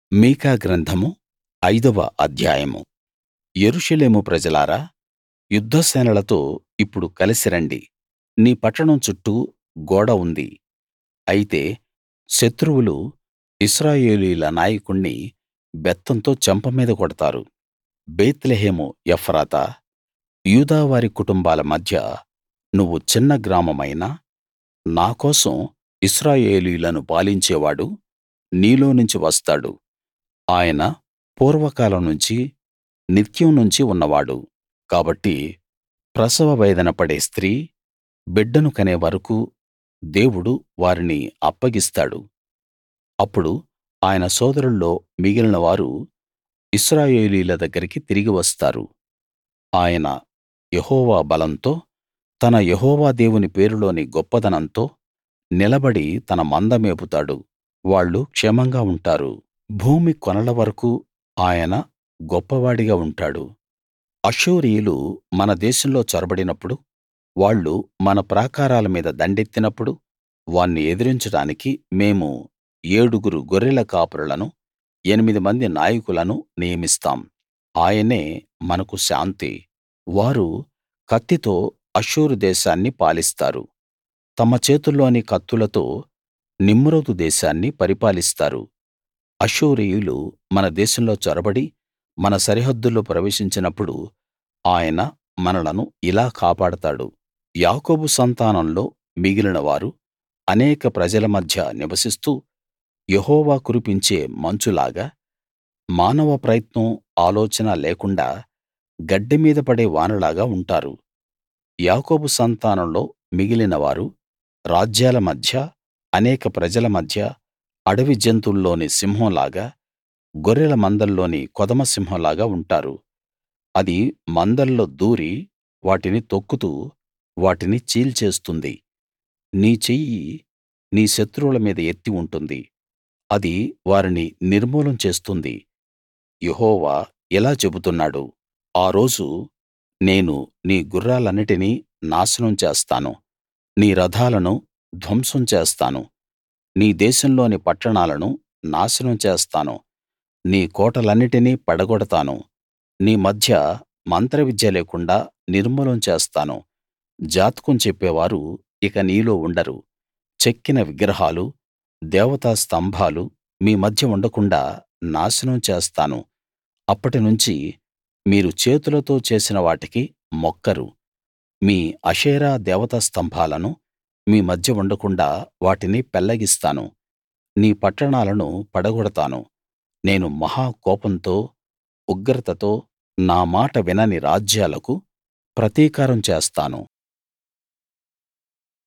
మీకా గ్రంథము ఐదవ అధ్యాయము యెరూషలేము ప్రజలారా యుద్ధసేనలతో ఇప్పుడు కలిసి రండి నీ పట్టణం చుట్టూ గోడ ఉంది అయితే శత్రువులు ఇశ్రాయేలీయుల నాయకుణ్ణి బెత్తంతో చెంప మీద కొడతారు బేత్లెహేము ఎఫ్రాతా యూదా వారి కుటుంబాల మధ్య నువ్వు చిన్న గ్రామమైనా నా కోసం ఇశ్రాయేలీయులను పాలించేవాడు నీలోనుంచి వస్తాడు ఆయన పూర్వకాలం నుంచి నిత్యం నుంచి ఉన్నవాడు కాబట్టి ప్రసవ వేదన పడే స్త్రీ బిడ్డను కనే వరకూ దేవుడు వారిని అప్పగిస్తాడు అప్పుడు ఆయన సోదరుల్లో మిగిలిన వారు ఇశ్రాయేలీయుల దగ్గరికి తిరిగి వస్తారు ఆయన యెహోవా బలంతో తన యెహోవా దేవుని పేరులోని గొప్పదనంతో నిలబడి తన మంద మేపుతాడు వాళ్ళు క్షేమంగా ఉంటారు భూమి కొనల వరకూ ఆయన గొప్పవాడిగా ఉంటాడు అష్షూరీయులు మన దేశంలో చొరబడినప్పుడు వాళ్ళు మన ప్రాకారాల మీద దండెత్తినప్పుడు వాన్ని ఎదిరించడానికి మేము ఏడుగురు గొర్రెల కాపరులను ఎనిమిది మంది నాయకులను నియమిస్తాం ఆయనే మనకు శాంతి వారు కత్తితో అష్షూరు దేశాన్ని పాలిస్తారు తమ చేతుల్లోని కత్తులతో నిమ్రోదు దేశాన్ని పరిపాలిస్తారు అష్షూరీయులు మన దేశంలో చొరబడి మన సరిహద్దుల్లో ప్రవేశించినప్పుడు ఆయన మనలను ఇలా కాపాడతాడు యాకోబు సంతానంలో మిగిలిన వారు అనేక ప్రజల మధ్య నివసిస్తూ యెహోవా కురిపించే మంచులాగా మానవ ప్రయత్నం ఆలోచన లేకుండా గడ్డి మీద పడే వానలాగా ఉంటారు యాకోబు సంతానంలో మిగిలిన వారు రాజ్యాల మధ్య అనేక ప్రజల మధ్య అడవి జంతువుల్లోని సింహం లాగా గొర్రెల మందల్లోని కొదమ సింహం లాగా ఉంటారు అది మందల్లో దూరి వాటిని తొక్కుతూ వాటిని చీల్చేస్తుంది నీ చెయ్యి నీ శత్రువుల మీద ఎత్తి ఉంటుంది అది వారిని నిర్మూలం చేస్తుంది యెహోవా ఇలా చెబుతున్నాడు ఆ రోజు నేను నీ గుర్రాలన్నిటినీ నాశనం చేస్తాను నీ రథాలను ధ్వంసం చేస్తాను నీ దేశంలోని పట్టణాలను నాశనం చేస్తాను నీ కోటలన్నిటినీ పడగొడతాను నీ మధ్య మంత్రవిద్య లేకుండా నిర్మూలం చేస్తాను జాతకం చెప్పేవారు ఇక నీలో ఉండరు చెక్కిన విగ్రహాలు దేవతా స్తంభాలు మీ మధ్య ఉండకుండాా నాశనం చేస్తాను అప్పటినుంచి మీరు చేతులతో చేసిన వాటికి మొక్కరు మీ అషేరా దేవతా స్తంభాలను మీ మధ్య ఉండకుండాా వాటిని పెల్లగిస్తాను నీ పట్టణాలను పడగొడతాను నేను మహా కోపంతో ఉగ్రతతో నా మాట వినని రాజ్యాలకు ప్రతీకారం చేస్తాను